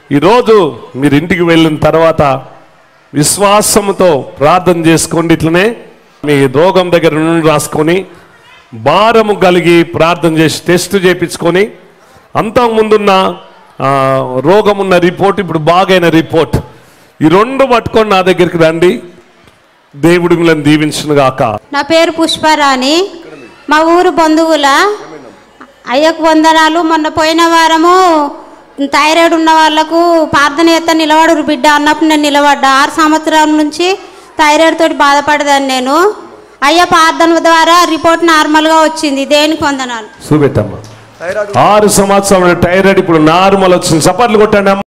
ఈరోజు మీరు ఇంటికి వెళ్ళిన తర్వాత విశ్వాసంతో ప్రార్థన చేసుకోండి ఇట్లనే మీ రోగం దగ్గర నుండి రాసుకొని భారము కలిగి ప్రార్థన చేసి టెస్ట్ చేయించుకొని అంతకు ముందున్న ఆ, రోగం ఉన్న రిపోర్ట్ ఇప్పుడు బాగైన రిపోర్ట్ ఈ రెండు పట్టుకొని నా దగ్గరికి రండి దేవుడు మిమ్మల్ని దీవించును గాక నా పేరు పుష్పరాణి మా ఊరు బంధువుల అయ్యకు వందనాలు మొన్న పోయిన వారము థైరాయిడ్ ఉన్న వాళ్ళకు ప్రార్థన చేస్తా నిలబడు బిడ్డ అన్నప్పుడు నేను నిలబడ్డా ఆరు సంవత్సరాల నుంచి థైరాయిడ్ తోటి బాధపడదాన్ని నేను అయ్య ప్రార్థన ద్వారా రిపోర్ట్ నార్మల్గా వచ్చింది దేనికి వందనాలు చూపెట్టమ్మా ఆరు సంవత్సరాల టైరాయిడ్ ఇప్పుడు నార్మల్ వచ్చింది చప్పట్లు కొట్టండి అమ్మ